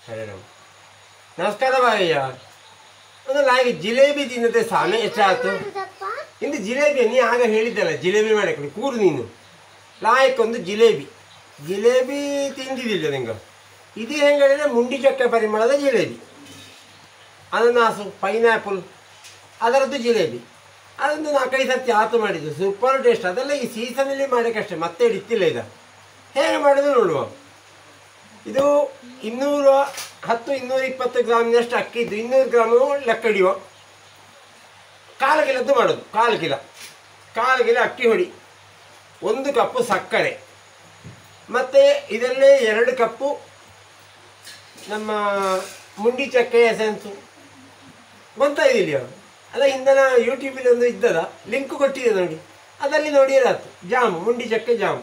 ಹರೇ ರಾಮ ನಮಸ್ಕಾರ ಬಾಯ್ಯ ಒಂದು ನಾಯಿಗೆ ಜಿಲೇಬಿ ತಿನ್ನದೆ ಸಾಮೆ ಎಷ್ಟಾಯ್ತು ಇಂದು ಜಿಲೇಬಿ ನೀ ಆಗ ಹೇಳಿದ್ದಲ್ಲ ಜಿಲೇಬಿ ಮಾಡಕ್ಕೆ ಕೂರು ನೀನು ಲಾಯಕ್ ಒಂದು ಜಿಲೇಬಿ ಜಿಲೇಬಿ ತಿಂದಿದ್ದಿಲ್ಲ ನಿಂಗೆ ಇದು ಹೆಂಗೆ ಹೇಳಿದ್ರೆ ಮುಂಡಿ ಚಕ್ಕೆ ಪರಿಮಳದ ಜಿಲೇಬಿ ಅನನಾಸು ಪೈನಾಪಲ್ ಅದರದ್ದು ಜಿಲೇಬಿ ಅದೊಂದು ನಾಲ್ಕೈದು ಸರ್ತಿ ಆತು ಮಾಡಿದ್ದು ಸೂಪರ್ ಟೇಸ್ಟ್ ಅದೆಲ್ಲ ಈ ಸೀಸನಲ್ಲಿ ಮಾಡೋಕ್ಕಷ್ಟೇ ಮತ್ತೆ ಹಿಡಿತಿಲ್ಲ ಇದು ಹೇಗೆ ಮಾಡೋದು ನೋಡುವ ಇದು ಇನ್ನೂರ ಹತ್ತು ಇನ್ನೂರ ಇಪ್ಪತ್ತು ಗ್ರಾಮಿನಷ್ಟು ಅಕ್ಕಿ ಇದ್ದು ಇನ್ನೂರು ಗ್ರಾಮು ಲೆಕ್ಕ ಹಿಡಿಯುವ ಕಾಲು ಕಿಲದ್ದು ಮಾಡೋದು ಕಾಲು ಕಿಲ ಕಾಲು ಕಿಲ ಅಕ್ಕಿ ಹೊಡಿ ಒಂದು ಕಪ್ಪು ಸಕ್ಕರೆ ಮತ್ತು ಇದರಲ್ಲೇ ಎರಡು ಕಪ್ಪು ನಮ್ಮ ಮುಂಡಿ ಚಕ್ಕೆ ಎಸೆನ್ಸು ಗೊತ್ತಾಯಿದಿಲ್ಲ ಅದ ಹಿಂದನ ಯೂಟ್ಯೂಬಲ್ಲಿ ಒಂದು ಇದ್ದದ ಲಿಂಕ್ ಕೊಟ್ಟಿದೆ ನೋಡಿ ಅದಲ್ಲಿ ನೋಡಿರಾತು ಜಾಮು ಮುಂಡಿ ಚಕ್ಕೆ ಜಾಮು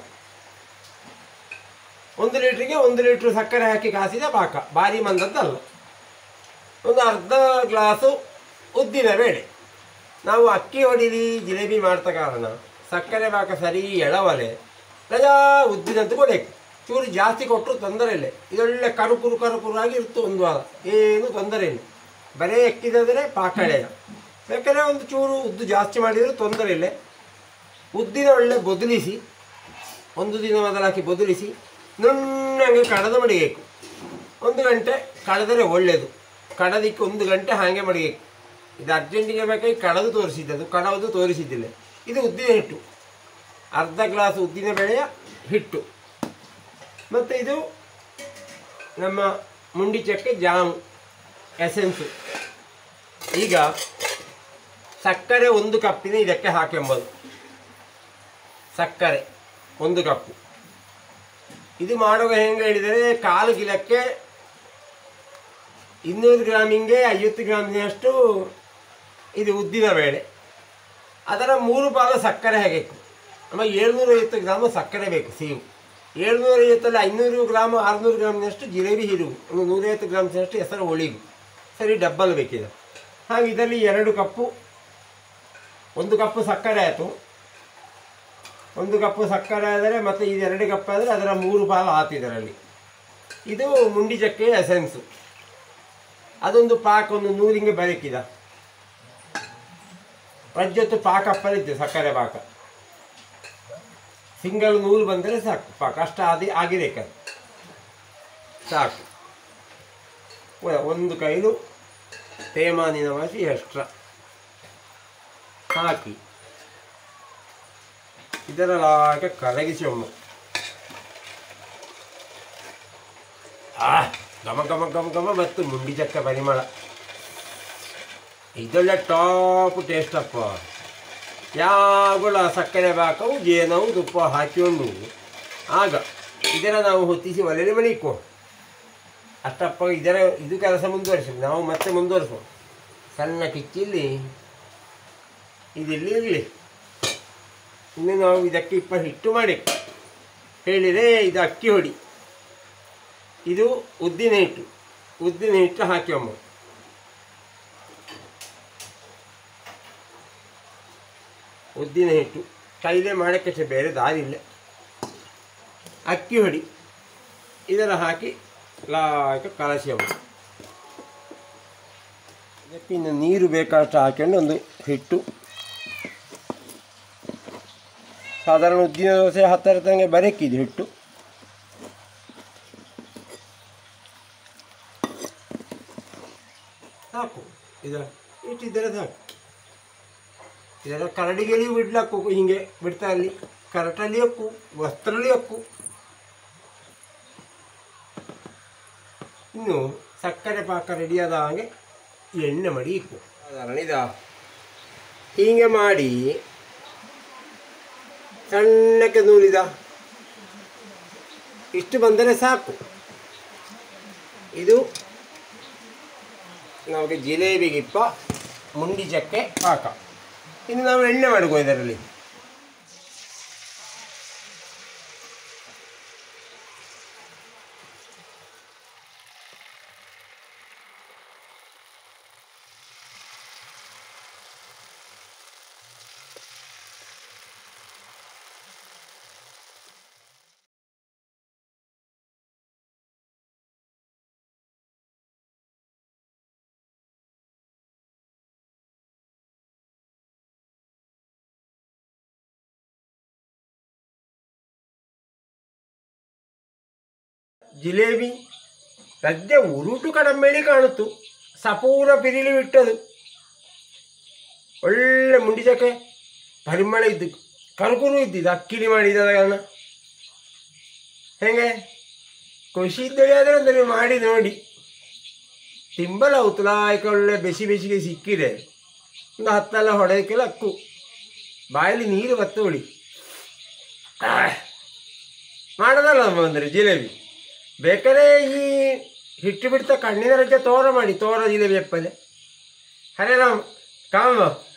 ಒಂದು ಲೀಟ್ರಿಗೆ ಒಂದು ಲೀಟ್ರ್ ಸಕ್ಕರೆ ಹಾಕಿ ಕಾಸಿದ ಪಾಕ ಭಾರಿ ಮಂದದ್ದಲ್ಲ ಒಂದು ಅರ್ಧ ಗ್ಲಾಸು ಉದ್ದಿನ ಬೇಳೆ ನಾವು ಅಕ್ಕಿ ಹೊಡಿಲಿ ಜಿಲೇಬಿ ಮಾಡ್ತ ಕಾರಣ ಸಕ್ಕರೆ ಪಾಕ ಸರಿ ಎಳವಲೆ ರಜಾ ಉದ್ದಿನದ್ದು ಕೊಡಬೇಕು ಚೂರು ಜಾಸ್ತಿ ಕೊಟ್ಟರು ತೊಂದರೆ ಇಲ್ಲ ಇದೊಳ್ಳೆ ಕರುಕುರು ಕರುಕುರು ಆಗಿ ಇರುತ್ತೆ ಒಂದು ವಾರ ಏನು ತೊಂದರೆ ಇಲ್ಲ ಬರೇ ಎಕ್ಕಿದಾದರೆ ಪಾಕ ಎಳೆಯ ಬೇಕಾದ್ರೆ ಒಂದು ಚೂರು ಉದ್ದು ಜಾಸ್ತಿ ಮಾಡಿದರೂ ತೊಂದರೆ ಇಲ್ಲ ಉದ್ದಿನ ಒಳ್ಳೆ ಬದಲಿಸಿ ಒಂದು ದಿನ ಮೊದಲಾಕಿ ಬದಲಿಸಿ ನುಣ್ಣಗೆ ಕಡದು ಮಡಿಬೇಕು ಒಂದು ಗಂಟೆ ಕಳೆದರೆ ಒಳ್ಳೆಯದು ಕಡದಿಕ್ಕೆ ಒಂದು ಗಂಟೆ ಹಾಗೆ ಮಡಿಬೇಕು ಇದು ಅರ್ಜೆಂಟಿಗೆ ಬೇಕಾಗಿ ಕಡದು ತೋರಿಸಿದ್ದದು ಕಡವುದು ತೋರಿಸಿದ್ದಿಲ್ಲ ಇದು ಉದ್ದಿನ ಹಿಟ್ಟು ಅರ್ಧ ಗ್ಲಾಸ್ ಉದ್ದಿನ ಬೇಳೆಯ ಹಿಟ್ಟು ಮತ್ತು ಇದು ನಮ್ಮ ಮುಂಡಿ ಚಕ್ಕೆ ಜಾಮು ಎಸೆನ್ಸು ಈಗ ಸಕ್ಕರೆ ಒಂದು ಕಪ್ಪಿನ ಇದಕ್ಕೆ ಹಾಕೆಂಬುದು ಸಕ್ಕರೆ ಒಂದು ಕಪ್ಪು ಇದು ಮಾಡುವಾಗ ಹೆಂಗೆ ಹೇಳಿದರೆ ಕಾಲು ಕಿಲಕ್ಕೆ ಇನ್ನೂರು ಗ್ರಾಮಿಂಗೆ ಐವತ್ತು ಗ್ರಾಮಿನಷ್ಟು ಇದು ಉದ್ದಿನ ಬೇಳೆ ಅದರ ಮೂರು ಭಾಗ ಸಕ್ಕರೆ ಹಾಕಬೇಕು ನಮ್ಮ ಏಳ್ನೂರ ಐವತ್ತು ಗ್ರಾಮ ಸಕ್ಕರೆ ಬೇಕು ಸಿಹಿ ಏಳ್ನೂರ ಐವತ್ತಲ್ಲಿ ಐನೂರು ಗ್ರಾಮ್ ಆರುನೂರು ಗ್ರಾಮಿನಷ್ಟು ಜಿಲೇಬಿ ಹಿರುವು ಒಂದು ನೂರೈವತ್ತು ಗ್ರಾಮ್ನಷ್ಟು ಹೆಸರು ಒಳಿಗು ಸರಿ ಡಬ್ಬಲ್ ಬೇಕಿದೆ ಹಾಗೆ ಇದರಲ್ಲಿ ಎರಡು ಕಪ್ಪು ಒಂದು ಕಪ್ಪು ಸಕ್ಕರೆ ಆಯಿತು ಒಂದು ಕಪ್ಪು ಸಕ್ಕರೆ ಆದರೆ ಮತ್ತು ಇದು ಎರಡು ಕಪ್ ಆದರೆ ಅದರ ಮೂರು ಪಾಲು ಆತು ಇದರಲ್ಲಿ ಇದು ಮುಂಡಿ ಚಕ್ಕೆ ಎಸೆನ್ಸು ಅದೊಂದು ಪಾಕ ಒಂದು ನೂರಿಂಗೆ ಬರಕಿದ ಪ್ರಜ್ಜೊತ್ತು ಪಾಕ ಅಪ್ಪಲಿದ್ದೆ ಸಕ್ಕರೆ ಪಾಕ ಸಿಂಗಲ್ ನೂರು ಬಂದರೆ ಸಾಕು ಪಾಕ ಅಷ್ಟ ಆದಿ ಆಗಿರಬೇಕು ಸಾಕು ಒ- ಒಂದು ಕೈಲು ತೇಮಾನಿನ ವಾಸಿ ಎಕ್ಸ್ಟ್ರಾ ಹಾಕಿ ಇದರ ಲಾಗ ಕರಗಿಸಿ ಒಮ್ಮೆ ಆ ಘಮ ಘಮ ಘಮ ಘಮ ಮತ್ತು ಮುಂಡಿ ಚಕ್ಕ ಪರಿಮಳ ಇದೊಳ್ಳೆ ಟಾಪ್ ಟೇಸ್ಟ್ ಅಪ್ಪ ಯಾವಾಗಲೂ ಆ ಸಕ್ಕರೆ ಪಾಕವು ಜೇನವು ತುಪ್ಪ ಹಾಕಿಕೊಂಡು ಆಗ ಇದರ ನಾವು ಹೊತ್ತಿಸಿ ಒಲೆಯಲ್ಲಿ ಮಣಿಕೋ ಅಷ್ಟಪ್ಪ ಇದರ ಇದು ಕೆಲಸ ಮುಂದುವರಿಸಿ ನಾವು ಮತ್ತೆ ಮುಂದುವರಿಸುವ ಸಣ್ಣ ಕಿಚ್ಚಿಲ್ಲಿ ಇದಿಲ್ಲಿ ಇರಲಿ ಇನ್ನು ನಾವು ಇದಕ್ಕೆ ಇಪ್ಪ ಹಿಟ್ಟು ಮಾಡಿ ಹೇಳಿದರೆ ಇದು ಅಕ್ಕಿ ಹೊಡಿ ಇದು ಉದ್ದಿನ ಹಿಟ್ಟು ಉದ್ದಿನ ಹಿಟ್ಟು ಹಾಕಿ ಅಮ್ಮ ಉದ್ದಿನ ಹಿಟ್ಟು ಕೈಲೇ ಮಾಡೋಕ್ಕೆ ಬೇರೆ ದಾರಿ ಇಲ್ಲ ಅಕ್ಕಿ ಹೊಡಿ ಇದರ ಹಾಕಿ ಲಾಕ ಕಲಸಿ ಅಮ್ಮ ಇದಕ್ಕೆ ಇನ್ನು ನೀರು ಬೇಕಾಷ್ಟು ಹಾಕೊಂಡು ಒಂದು ಹಿಟ್ಟು ಸಾಧಾರಣ ಉದ್ದಿನ ದೋಸೆ ಹತ್ತರ ತನಕ ಬರಕ್ಕಿದೆ ಹಿಟ್ಟು ಸಾಕು ಇದು ಇಟ್ಟಿದ್ದರೆ ಸಾಕು ಇದೆಲ್ಲ ಕರಡಿಗೆಲಿ ಬಿಡ್ಲಾಕು ಹಿಂಗೆ ಬಿಡ್ತಾ ಅಲ್ಲಿ ಕರಟಲ್ಲಿ ಹಕ್ಕು ವಸ್ತ್ರಲ್ಲಿ ಹಕ್ಕು ಇನ್ನು ಸಕ್ಕರೆ ಪಾಕ ರೆಡಿಯಾದ ಹಾಗೆ ಎಣ್ಣೆ ಮಾಡಿ ಇಕ್ಕು ಸಾಧಾರಣ ಇದ ಹೀಗೆ ಮಾಡಿ ಸಣ್ಣಕ್ಕೆ ನೂಲಿದ ಇಷ್ಟು ಬಂದರೆ ಸಾಕು ಇದು ನಮಗೆ ಜಿಲೇಬಿಗಿಪ್ಪ ಮುಂಡಿ ಚಕ್ಕೆ ಪಾಕ ಇನ್ನು ನಾವು ಎಣ್ಣೆ ಮಾಡ್ಕೋ ಇದರಲ್ಲಿ ಜಿಲೇಬಿ ಸದ್ಯ ಉರುಟು ಕಡಂಬೇಳಿ ಕಾಣುತ್ತು ಸಪೂರ ಪಿರಿಲಿ ಬಿಟ್ಟದು ಒಳ್ಳೆ ಮುಂಡಿಚಕ್ಕೆ ಪರಿಮಳ ಇದ್ದು ಕರುಕುರು ಇದ್ದಿದ್ದು ಅಕ್ಕಿಲಿ ಮಾಡಿದ ಕಾರಣ ಹೇಗೆ ಖುಷಿ ಇದ್ದರೆ ಆದರೆ ಒಂದು ಮಾಡಿ ನೋಡಿ ತಿಂಬಲ ಉತ್ತಲಾಯ್ಕ ಒಳ್ಳೆ ಬೆಸಿ ಬೆಸಿಗೆ ಸಿಕ್ಕಿದೆ ಒಂದು ಹತ್ತೆಲ್ಲ ಹೊಡೆಯೋಕ್ಕೆಲ್ಲ ಅಕ್ಕು ಬಾಯಲ್ಲಿ ನೀರು ಬತ್ತೋಳಿ ಮಾಡೋದಲ್ಲ ಅಂದರೆ ಜಿಲೇಬಿ ಬೇಕಾದ್ರೆ ಈ ಹಿಟ್ಟು ಬಿಡ್ತಾ ಕಣ್ಣಿನ ರಜೆ ತೋರ ಮಾಡಿ ತೋರ ಜಿಲೇಬಿ ಎಪ್ಪಲೆ ಹರೇ ರಾಮ್ ಕಾಮ